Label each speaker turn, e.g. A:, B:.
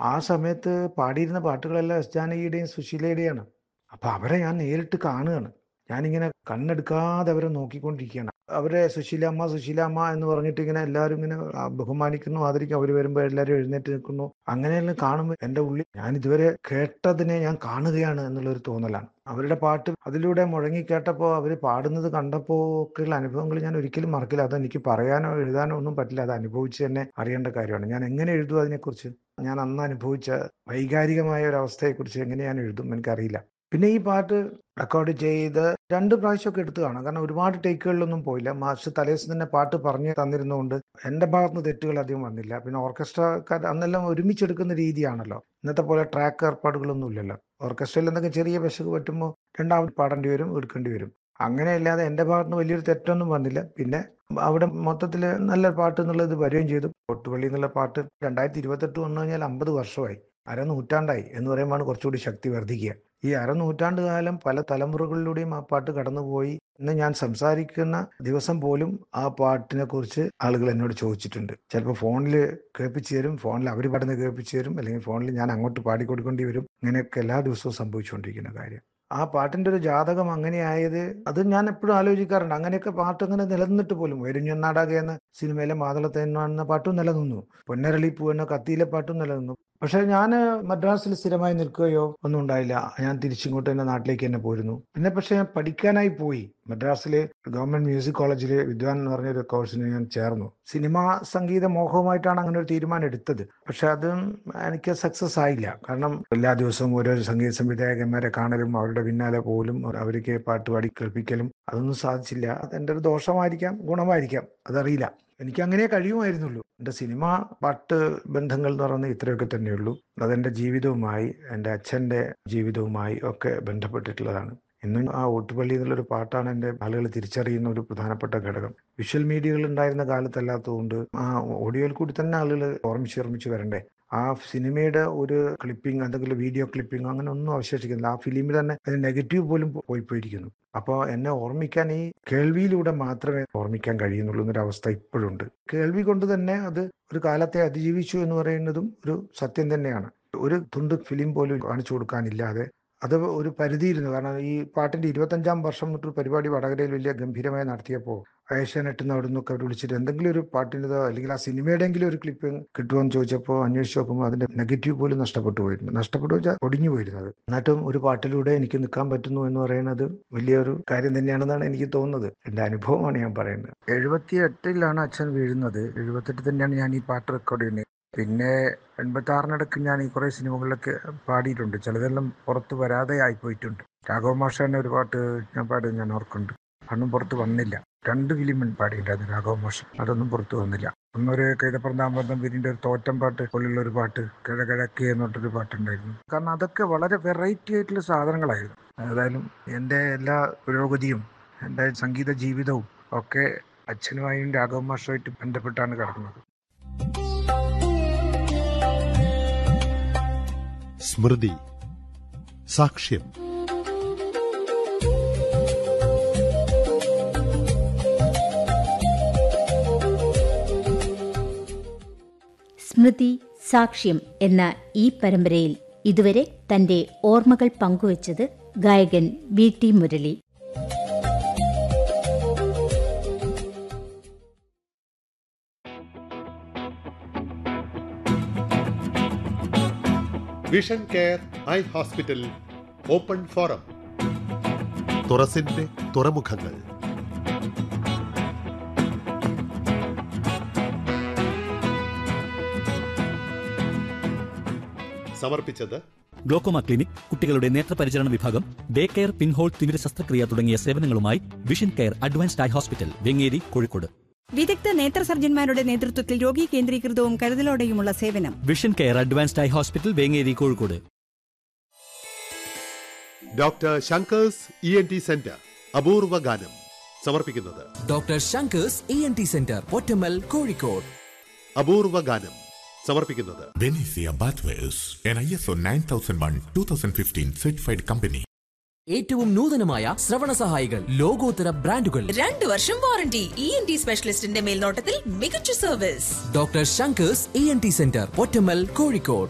A: ആ സമയത്ത് പാടിയിരുന്ന പാട്ടുകളെല്ലാം എസ് ജാനകിയുടെയും സുശീലയുടെയാണ് അപ്പൊ അവരെ ഞാൻ നേരിട്ട് കാണുകയാണ് ഞാനിങ്ങനെ കണ്ണെടുക്കാതെ അവരെ നോക്കിക്കൊണ്ടിരിക്കുകയാണ് അവരെ സുശീലാമ്മ സുശീലാമ്മ എന്ന് പറഞ്ഞിട്ട് ഇങ്ങനെ എല്ലാവരും ഇങ്ങനെ ആ, ബഹുമാനിക്കുന്നു ആദരിക്കും അവർ വരുമ്പോൾ എല്ലാവരും എഴുന്നേറ്റ് നിൽക്കുന്നു അങ്ങനെയെല്ലാം കാണുമ്പോൾ എൻ്റെ ഉള്ളിൽ ഞാൻ ഇതുവരെ കേട്ടതിനെ ഞാൻ കാണുകയാണ് എന്നുള്ളൊരു തോന്നലാണ് അവരുടെ പാട്ട് അതിലൂടെ മുഴങ്ങി കേട്ടപ്പോൾ അവർ പാടുന്നത് കണ്ടപ്പോൾ ഒക്കെയുള്ള അനുഭവങ്ങൾ ഞാൻ ഒരിക്കലും മറക്കില്ല അത് എനിക്ക് പറയാനോ എഴുതാനോ ഒന്നും പറ്റില്ല അത് അനുഭവിച്ച് തന്നെ അറിയേണ്ട കാര്യമാണ് ഞാൻ എങ്ങനെ എഴുതും അതിനെക്കുറിച്ച് ഞാൻ അന്ന് അനുഭവിച്ച വൈകാരികമായ ഒരു അവസ്ഥയെക്കുറിച്ച് എങ്ങനെ ഞാൻ എഴുതും എനിക്കറിയില്ല പിന്നെ ഈ പാട്ട് റെക്കോർഡ് ചെയ്ത് രണ്ട് പ്രാവശ്യമൊക്കെ എടുത്തു കാണാം കാരണം ഒരുപാട് ടേക്കുകളിലൊന്നും പോയില്ല മാസ്റ്റർ തലേദിവസം തന്നെ പാട്ട് പറഞ്ഞു തന്നിരുന്നതുകൊണ്ട് എൻ്റെ ഭാഗത്തുനിന്ന് തെറ്റുകൾ അധികം വന്നില്ല പിന്നെ ഓർക്കസ്ട്രക്കാർ അന്നെല്ലാം ഒരുമിച്ചെടുക്കുന്ന രീതിയാണല്ലോ ഇന്നത്തെ പോലെ ട്രാക്ക് ഏർപ്പാടുകളൊന്നും ഇല്ലല്ലോ ഓർക്കസ്ട്രയിൽ എന്തെങ്കിലും ചെറിയ വിശക് പറ്റുമ്പോൾ രണ്ടാമത് പാടേണ്ടി വരും എടുക്കേണ്ടി വരും അങ്ങനെയല്ലാതെ എൻ്റെ ഭാഗത്തുനിന്ന് വലിയൊരു തെറ്റൊന്നും വന്നില്ല പിന്നെ അവിടെ മൊത്തത്തിൽ നല്ല പാട്ട് എന്നുള്ളത് വരികയും ചെയ്തു പൊട്ടുപള്ളി എന്നുള്ള പാട്ട് രണ്ടായിരത്തി ഇരുപത്തെട്ട് വന്നു കഴിഞ്ഞാൽ അമ്പത് വർഷമായി അരനൂറ്റാണ്ടായി എന്ന് പറയുമ്പോൾ കുറച്ചുകൂടി ശക്തി വർദ്ധിക്കുക ഈ അരനൂറ്റാണ്ട് കാലം പല തലമുറകളിലൂടെയും ആ പാട്ട് കടന്നുപോയി ഇന്ന് ഞാൻ സംസാരിക്കുന്ന ദിവസം പോലും ആ പാട്ടിനെ കുറിച്ച് ആളുകൾ എന്നോട് ചോദിച്ചിട്ടുണ്ട് ചിലപ്പോൾ ഫോണിൽ കേൾപ്പിച്ചു തരും ഫോണിൽ അവർ പാടുന്നത് കേൾപ്പിച്ചു തരും അല്ലെങ്കിൽ ഫോണിൽ ഞാൻ അങ്ങോട്ട് പാടിക്കൊടുക്കേണ്ടി വരും ഇങ്ങനെയൊക്കെ എല്ലാ ദിവസവും സംഭവിച്ചുകൊണ്ടിരിക്കുന്ന കാര്യം ആ പാട്ടിന്റെ ഒരു ജാതകം അങ്ങനെയായത് അത് ഞാൻ എപ്പോഴും ആലോചിക്കാറുണ്ട് അങ്ങനെയൊക്കെ പാട്ട് അങ്ങനെ നിലനിന്നിട്ട് പോലും വരിഞ്ഞൊന്നാടാകെ എന്ന സിനിമയിലെ മാതളത്തേന്ന എന്ന പാട്ടും നിലനിന്നു പൊന്നരളി പൂ എന്ന കത്തിയിലെ പാട്ടും നിലനിന്നു പക്ഷെ ഞാൻ മദ്രാസിൽ സ്ഥിരമായി നിൽക്കുകയോ ഒന്നും ഉണ്ടായില്ല ഞാൻ തിരിച്ചിങ്ങോട്ട് തന്നെ നാട്ടിലേക്ക് തന്നെ പോരുന്നു പിന്നെ പക്ഷെ ഞാൻ പഠിക്കാനായി പോയി മദ്രാസിലെ ഗവൺമെന്റ് മ്യൂസിക് കോളേജിലെ വിദ്വാൻ എന്ന് പറഞ്ഞൊരു കോഴ്സിന് ഞാൻ ചേർന്നു സിനിമ സംഗീത മോഹവുമായിട്ടാണ് അങ്ങനെ ഒരു തീരുമാനം എടുത്തത് പക്ഷെ അതും എനിക്ക് സക്സസ് ആയില്ല കാരണം എല്ലാ ദിവസവും ഓരോ സംഗീത സംവിധായകന്മാരെ കാണലും അവരുടെ പിന്നാലെ പോലും അവർക്ക് പാട്ട് പാടി കേൾപ്പിക്കലും അതൊന്നും സാധിച്ചില്ല അതെന്റെ ഒരു ദോഷമായിരിക്കാം ഗുണമായിരിക്കാം അതറിയില്ല എനിക്ക് അങ്ങനെ കഴിയുമായിരുന്നുള്ളൂ എൻ്റെ സിനിമ പാട്ട് ബന്ധങ്ങൾ എന്ന് പറയുന്നത് ഇത്രയൊക്കെ തന്നെയുള്ളൂ അതെൻ്റെ ജീവിതവുമായി എൻ്റെ അച്ഛൻ്റെ ജീവിതവുമായി ഒക്കെ ബന്ധപ്പെട്ടിട്ടുള്ളതാണ് ഇന്നും ആ ഊട്ടുപള്ളി എന്നുള്ളൊരു പാട്ടാണ് എൻ്റെ ആളുകൾ തിരിച്ചറിയുന്ന ഒരു പ്രധാനപ്പെട്ട ഘടകം വിഷ്വൽ മീഡിയകൾ ഉണ്ടായിരുന്ന കാലത്തല്ലാത്തതുകൊണ്ട് ആ ഓഡിയോയിൽ കൂടി തന്നെ ആളുകൾ ഓർമ്മിച്ച് ഓർമ്മിച്ച് വരണ്ടേ ആ സിനിമയുടെ ഒരു ക്ലിപ്പിംഗ് എന്തെങ്കിലും വീഡിയോ ക്ലിപ്പിംഗ് അങ്ങനെ ഒന്നും അവശേഷിക്കുന്നില്ല ആ ഫിലിമിൽ തന്നെ അതിന് നെഗറ്റീവ് പോലും പോയി പോയിരിക്കുന്നു അപ്പോൾ എന്നെ ഓർമ്മിക്കാൻ ഈ കേൾവിയിലൂടെ മാത്രമേ ഓർമ്മിക്കാൻ കഴിയുന്നുള്ളൂ എന്നൊരവസ്ഥ ഇപ്പോഴുണ്ട് കേൾവി കൊണ്ട് തന്നെ അത് ഒരു കാലത്തെ അതിജീവിച്ചു എന്ന് പറയുന്നതും ഒരു സത്യം തന്നെയാണ് ഒരു തുണ്ട് ഫിലിം പോലും കാണിച്ചു കൊടുക്കാനില്ലാതെ അത് ഒരു പരിധിയിരുന്നു കാരണം ഈ പാട്ടിന്റെ ഇരുപത്തഞ്ചാം വർഷം തൊട്ട് പരിപാടി വടകരയിൽ വലിയ ഗംഭീരമായി നടത്തിയപ്പോൾ ഏഷ്യാനെറ്റിൽ നിന്ന് അവിടെ നിന്നൊക്കെ അവർ വിളിച്ചിട്ട് എന്തെങ്കിലും ഒരു പാട്ടിൻ്റെതോ അല്ലെങ്കിൽ ആ സിനിമയുടെയെങ്കിലും ഒരു ക്ലിപ്പ് കിട്ടുമോ എന്ന് ചോദിച്ചപ്പോൾ അന്വേഷിച്ച് നോക്കുമ്പോൾ അതിന്റെ നെഗറ്റീവ് പോലും നഷ്ടപ്പെട്ടു പോയിരുന്നു നഷ്ടപ്പെട്ടു വെച്ചാൽ ഒടിഞ്ഞു പോയിരുന്നത് എന്നിട്ടും ഒരു പാട്ടിലൂടെ എനിക്ക് നിൽക്കാൻ പറ്റുന്നു എന്ന് പറയുന്നത് വലിയൊരു കാര്യം തന്നെയാണെന്നാണ് എനിക്ക് തോന്നുന്നത് എൻ്റെ അനുഭവമാണ് ഞാൻ പറയുന്നത് എഴുപത്തി എട്ടിലാണ് അച്ഛൻ വീഴുന്നത് എഴുപത്തെട്ട് തന്നെയാണ് ഞാൻ ഈ പാട്ട് റെക്കോർഡ് ചെയ്യുന്നത് പിന്നെ എൺപത്തി ആറിനിടയ്ക്ക് ഞാൻ ഈ കുറേ സിനിമകളിലൊക്കെ പാടിയിട്ടുണ്ട് ചിലതെല്ലാം പുറത്ത് വരാതെ ആയിപ്പോയിട്ടുണ്ട് രാഘവ മാഷാന്റെ ഒരു പാട്ട് ഞാൻ പാടി ഞാൻ ഓർക്കുന്നുണ്ട് അതൊന്നും പുറത്ത് വന്നില്ല രണ്ട് ഫിലിം പാടിയിട്ടുണ്ടായിരുന്നു രാഘവ മാഷ് അതൊന്നും പുറത്ത് വന്നില്ല ഒന്നൊരു കൈതപ്രതാമ്പന്തം വിരിന്റെ ഒരു തോറ്റം പാട്ട് പോലുള്ള ഒരു പാട്ട് കിഴകിഴക്ക് എന്നിട്ടൊരു പാട്ടുണ്ടായിരുന്നു കാരണം അതൊക്കെ വളരെ വെറൈറ്റി ആയിട്ടുള്ള സാധനങ്ങളായിരുന്നു ഏതായാലും എൻ്റെ എല്ലാ പുരോഗതിയും എൻ്റെ സംഗീത ജീവിതവും ഒക്കെ അച്ഛനുമായും രാഘവ മാഷുമായിട്ട് ബന്ധപ്പെട്ടാണ് കിടക്കുന്നത്
B: സ്മൃതി സാക്ഷ്യം
C: സ്മൃതി സാക്ഷ്യം എന്ന ഈ പരമ്പരയിൽ ഇതുവരെ തന്റെ ഓർമ്മകൾ പങ്കുവച്ചത് ഗായകൻ V T Murali
B: vision care eye hospital open forum തുറസിന്റെ തുറമുഖങ്ങൾ സമർപ്പിച്ചത്
D: ഗ്ലോക്കോമ ക്ലിനിക് കുട്ടികളുടെ നേത്രപരിചരണ വിഭാഗം ഡേ കെയർ പിൻഹോൾ തിമിര ശസ്ത്രക്രിയ തുടങ്ങിയ സേവനങ്ങളുമായി vision care advanced eye hospital Vengeri Kozhikode
E: വിദഗ്ധ നേത്ര സർജന്മാരുടെ നേതൃത്വത്തിൽ രോഗി കേന്ദ്രീകൃതവും കരുതലോടെയുമുള്ള സേവനം
D: vision care advanced eye hospital Vengeri Kozhikode
B: doctor Shanker's E N T centre അപൂർവ ഗാനം സമർപ്പിക്കുന്നത്
F: doctor Shanker's E N T centre Pottammal Kozhikode
B: അപൂർവ ഗാനം സമർപ്പിക്കുന്നത്
G: Benicia Bathwares, an ISO 9001 2015 certified company.
F: ഏറ്റവും നൂതനമായ ശ്രവണ സഹായികൾ ലോകോത്തര ബ്രാൻഡുകൾ
H: രണ്ട് വർഷം വാറണ്ടി ഇ എൻ ടി സ്പെഷ്യലിസ്റ്റിന്റെ മേൽനോട്ടത്തിൽ മികച്ച service
F: doctor Shanker's E N T centre Pottammal Kozhikode